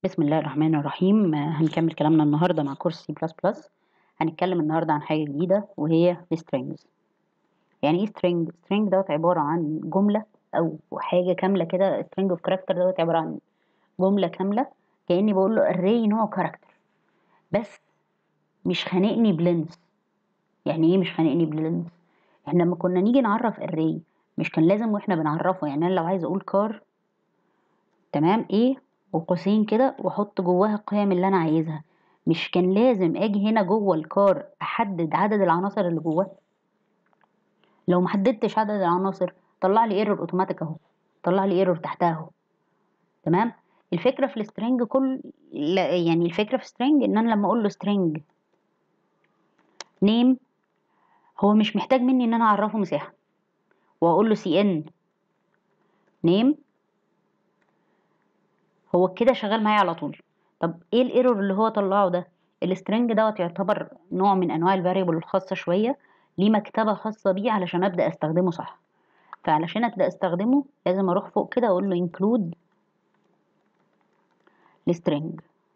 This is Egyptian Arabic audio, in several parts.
بسم الله الرحمن الرحيم آه، هنكمل كلامنا النهاردة مع كورس سي بلس بلس هنتكلم النهاردة عن حاجة جديدة وهي السترينجز يعني ايه string string دوت عبارة عن جملة أو حاجة كاملة كده string of character دوت عبارة عن جملة كاملة كأني بقول له array نوع character بس مش خانقني بلينس يعني ايه مش خانقني بلينس احنا لما كنا نيجي نعرف array مش كان لازم واحنا بنعرفه يعني انا لو عايزه اقول كار تمام ايه وقوسين كده واحط جواها القيم اللي انا عايزها مش كان لازم اجي هنا جوه الكار احدد عدد العناصر اللي جواه لو محددتش عدد العناصر طلع لي ايرور اوتوماتيك اهو طلع لي ايرور تحتها اهو تمام الفكره في السترنج كل لا يعني الفكره في سترنج ان انا لما اقول له سترنج نيم هو مش محتاج مني ان انا اعرفه مساحه واقول له سي ان نيم هو كده شغال معايا على طول طب ايه الايرور اللي هو طلعه ده السترنج دوت يعتبر نوع من انواع الفاريبل الخاصه شويه ليه مكتبه خاصه بيه علشان ابدا استخدمه صح فعلشان ابدا استخدمه لازم اروح فوق كده اقول له include السترنج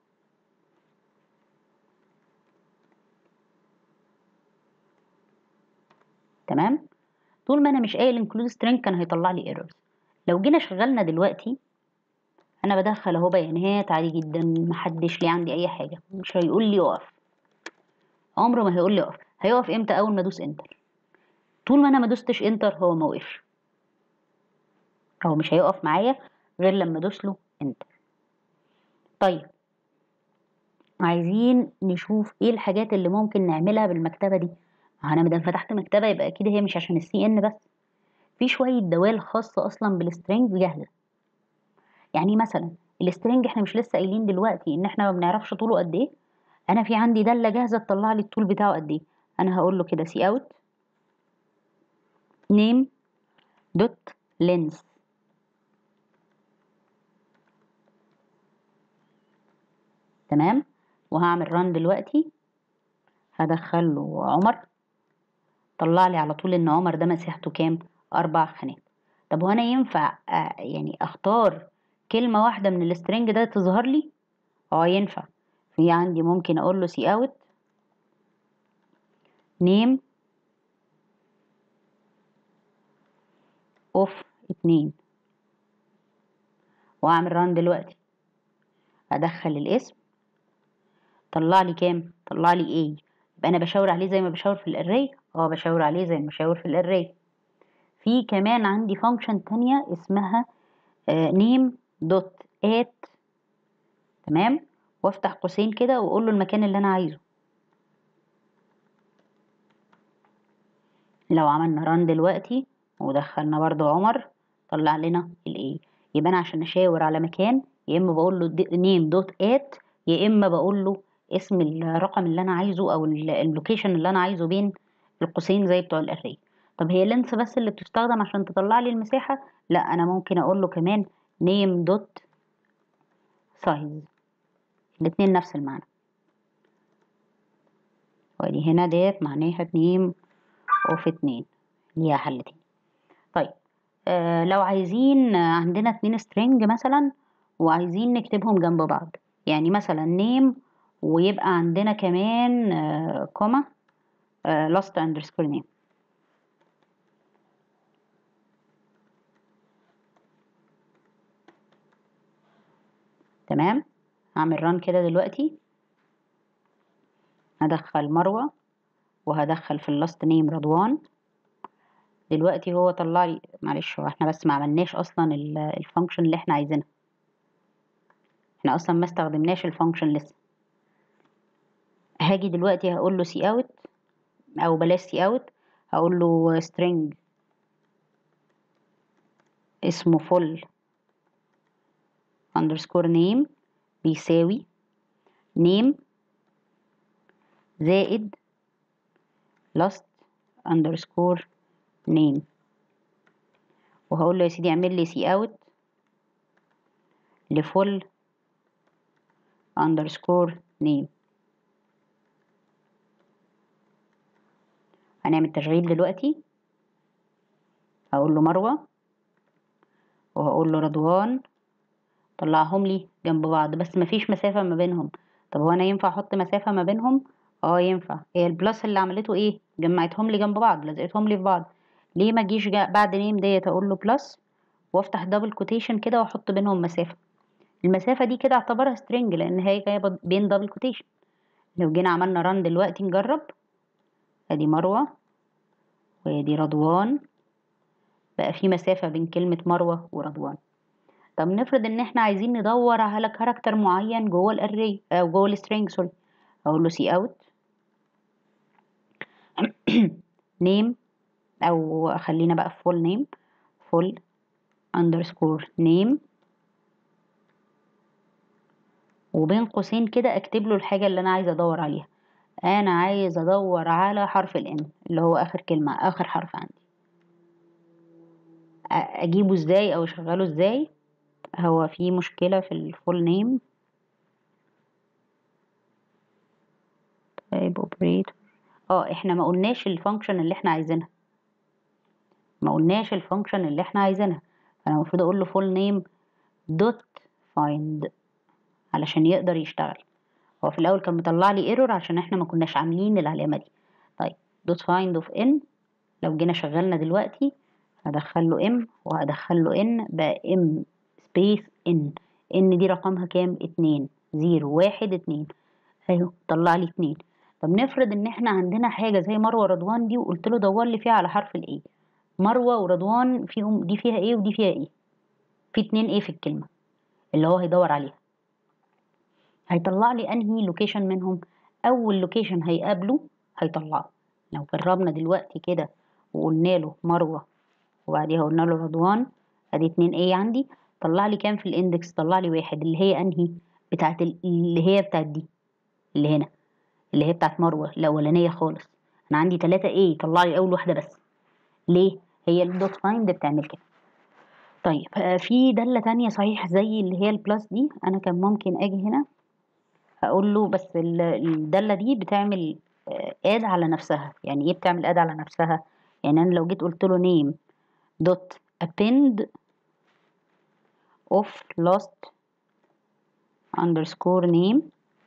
تمام طول ما انا مش قايل include string كان هيطلع لي ايرورز لو جينا شغلنا دلوقتي انا بدخل اهو بيانات عادي جدا محدش ليه عندي اي حاجه مش هيقول لي اقف عمره ما هيقول لي اقف هيقف امتى اول ما ادوس انتر طول ما انا ما دوستش انتر هو ما وقفش هو مش هيقف معايا غير لما ادوس له انتر طيب عايزين نشوف ايه الحاجات اللي ممكن نعملها بالمكتبه دي ما انا مادام فتحت مكتبه يبقى اكيد هي مش عشان السي ان بس في شويه دوال خاصه اصلا بالسترنج جاهزه يعني مثلا السترنج احنا مش لسه قايلين دلوقتي ان احنا ما بنعرفش طوله قد ايه انا في عندي داله جاهزه تطلع لي الطول بتاعه قد ايه انا هقول له كده سي اوت نيم دوت لينس تمام وهعمل ران دلوقتي هدخل له عمر طلع لي على طول ان عمر ده مساحته كام اربع خانات طب وانا ينفع آه يعني اختار كلمة واحدة من السترنج ده تظهر لي اه ينفع في عندي ممكن اقول له سي اوت نيم اوف اتنين واعمل ران دلوقتي ادخل الاسم طلع لي كام طلع لي ايه يبقى انا بشاور عليه زي ما بشاور في الاري اه بشاور عليه زي ما بشاور في الاري في كمان عندي فانكشن تانية اسمها نيم دوت ات تمام وافتح قوسين كده واقول له المكان اللي انا عايزه لو عملنا ران دلوقتي ودخلنا برضو عمر طلع لنا الايه يبقى انا عشان اشاور على مكان يا اما بقول له نيم دوت ات يا اما بقول له اسم الرقم اللي انا عايزه او اللوكيشن اللي انا عايزه بين القوسين زي بتوع الاري طب هي لينس بس اللي بتستخدم عشان تطلع لي المساحه لا انا ممكن اقول له كمان name دوت size الاتنين نفس المعنى وادي هنا ديت معناها اتنين اوف اتنين ليها حلتين طيب آه لو عايزين عندنا اتنين string مثلا وعايزين نكتبهم جنب بعض يعني مثلا name ويبقى عندنا كمان آه كوما آه last underscore name تمام هعمل ران كده دلوقتي هدخل مروة وهدخل في اللاست نيم رضوان دلوقتي هو طلع لي معلش هو احنا بس ما عملناش اصلا الفانكشن اللي احنا عايزينها احنا اصلا ما استخدمناش الفانكشن لسه هاجي دلوقتي هقول له سي اوت او بلاش سي اوت هقول له string اسمه full underscore name بيساوي name زائد last underscore name وهقول له يا سيدي اعمل لي سي اوت لفول underscore name هنعمل تشغيل دلوقتي هقول له مروة وهقول له رضوان طلعهم لي جنب بعض بس مفيش مسافة ما بينهم طب هو انا ينفع احط مسافة ما بينهم اه ينفع هي البلس اللي عملته ايه جمعتهم لي جنب بعض لزقتهم لي في بعض ليه ما اجيش جا- بعد نيم ديت اقول له بلس وافتح دبل كوتيشن كده واحط بينهم مسافة المسافة دي كده اعتبرها سترينج لان هي جاية بد- بين دبل كوتيشن لو جينا عملنا ران دلوقتي نجرب ادي مروة وادي رضوان بقى في مسافة بين كلمة مروة ورضوان طب نفرض ان احنا عايزين ندور على كاركتر معين جوه الاري او جوه السترينج سوري اقول له سي اوت نيم او خلينا بقى في فول نيم فول اندرسكور نيم وبين قوسين كده اكتب له الحاجة اللي انا عايزة ادور عليها انا عايز ادور على حرف الان اللي هو اخر كلمة اخر حرف عندي أ- اجيبه ازاي او اشغله ازاي هو في مشكلة في الفول نيم طيب اوبريتور اه احنا ما قلناش الفانكشن اللي احنا عايزينها ما قلناش الفانكشن اللي احنا عايزينها فانا المفروض اقول له فول نيم دوت فايند علشان يقدر يشتغل هو في الاول كان مطلع لي ايرور عشان احنا ما كناش عاملين العلامه دي طيب دوت فايند اوف ان لو جينا شغلنا دلوقتي هدخل له ام وهدخل له ان بقى ام سبيس ان ان دي رقمها كام اتنين زيرو واحد اتنين اهو طلع لي اتنين طب نفرض ان احنا عندنا حاجه زي مروه ورضوان دي وقلت له دور لي فيها على حرف الايه مروه ورضوان فيهم دي فيها ايه ودي فيها ايه في اتنين ايه في الكلمه اللي هو هيدور عليها هيطلع لي انهي لوكيشن منهم اول لوكيشن هيقابله هيطلعه لو جربنا دلوقتي كده وقلنا له مروه وبعديها قلنا له رضوان ادي اتنين ايه عندي طلع لي كام في الاندكس طلع لي واحد اللي هي انهي بتاعت ال- اللي هي بتاعت دي اللي هنا اللي هي بتاعت مروه الاولانيه خالص انا عندي تلاتة ايه طلع لي اول واحده بس ليه هي الدوت فايند بتعمل كده طيب آه، في دالة تانية صحيح زي اللي هي البلس دي انا كان ممكن اجي هنا اقول له بس ال- الدالة دي بتعمل اد على نفسها يعني ايه بتعمل اد على نفسها يعني انا لو جيت قلت له name dot append of last underscore name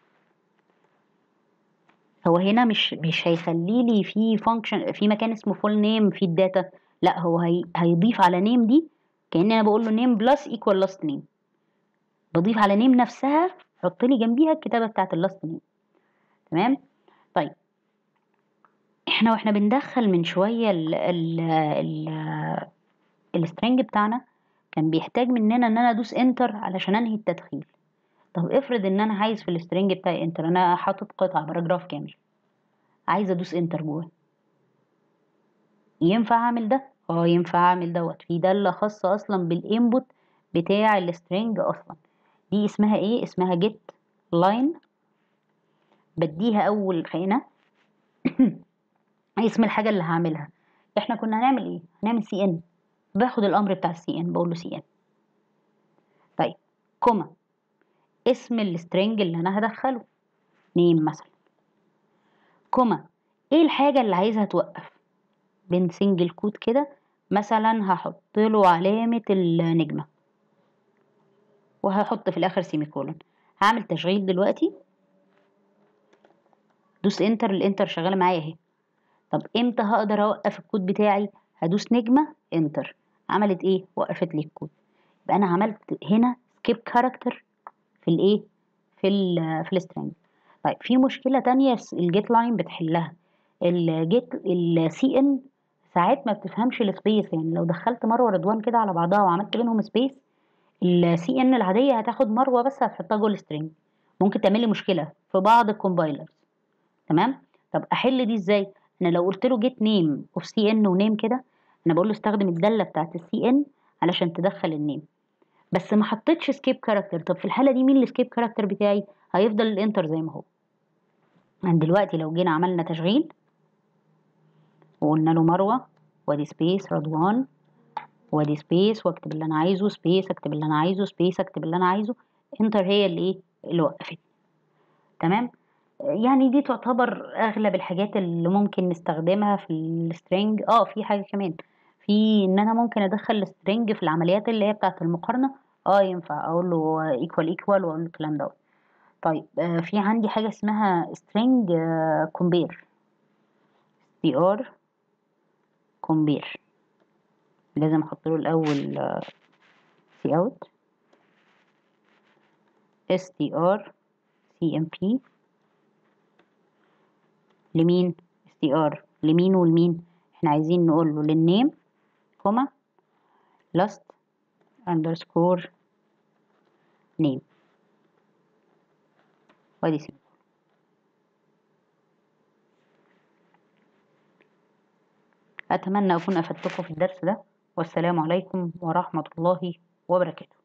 هو هنا مش مش هيخلي لي في فانكشن في مكان اسمه فول نيم في الداتا لا هو هي هيضيف على نيم دي كأن انا بقول له نيم بلس ايكوال لاست نيم بضيف على نيم نفسها حط لي جنبيها الكتابه بتاعت اللاست نيم تمام طيب احنا واحنا بندخل من شويه ال ال ال السترنج بتاعنا كان بيحتاج مننا ان انا ادوس انتر علشان انهي التدخيل طب افرض ان انا عايز في السترنج بتاعي انتر انا حاطط قطعه باراجراف كامل عايزه ادوس انتر جوه ينفع اعمل ده اه ينفع اعمل دوت في داله خاصه اصلا بالانبوت بتاع السترنج اصلا دي اسمها ايه اسمها جيت لاين بديها اول خانه اسم الحاجه اللي هعملها احنا كنا هنعمل ايه هنعمل سي ان باخد الامر بتاع السي ان بقول له سي ان طيب كوما اسم السترنج اللي انا هدخله نيم مثلا كوما ايه الحاجه اللي عايزها توقف بين سنجل كود كده مثلا هحط له علامه النجمه وهحط في الاخر سيمي كولون هعمل تشغيل دلوقتي دوس انتر الانتر شغاله معايا اهي طب امتى هقدر اوقف الكود بتاعي هدوس نجمه انتر عملت ايه وقفت لي الكود يبقى انا عملت هنا سكيب كاركتر في الايه في ال في السترنج طيب في مشكله تانية الجيت لاين بتحلها الجيت السي ان ساعات ما بتفهمش السبيس يعني لو دخلت مروه رضوان كده على بعضها وعملت بينهم سبيس السي ان العاديه هتاخد مروه بس هتحطها جوه السترنج ممكن تعمل لي مشكله في بعض الكومبايلرز تمام طب احل دي ازاي انا لو قلت له جيت نيم اوف سي ان ونيم كده انا بقول له استخدم الداله بتاعت السي ان علشان تدخل النيم بس ما حطيتش سكيب كاركتر طب في الحاله دي مين السكيب كاركتر بتاعي هيفضل الانتر زي ما هو من دلوقتي لو جينا عملنا تشغيل وقلنا له مروه وادي سبيس رضوان وادي سبيس واكتب اللي انا عايزه سبيس اكتب اللي انا عايزه سبيس اكتب اللي انا عايزه انتر هي اللي ايه اللي وقفتني تمام يعني دي تعتبر اغلب الحاجات اللي ممكن نستخدمها في السترنج اه في حاجه كمان في ان انا ممكن ادخل السترنج في العمليات اللي هي بتاعه المقارنه اه ينفع اقول له ايكوال ايكوال واقول له الكلام ده طيب آه في عندي حاجه اسمها string compare str compare لازم احط له الاول سي اوت str cmp لمين str لمين والمين احنا عايزين نقول له للنيم كوما last underscore name وادي سيمبل أتمنى أكون أفدتكم في الدرس ده والسلام عليكم ورحمة الله وبركاته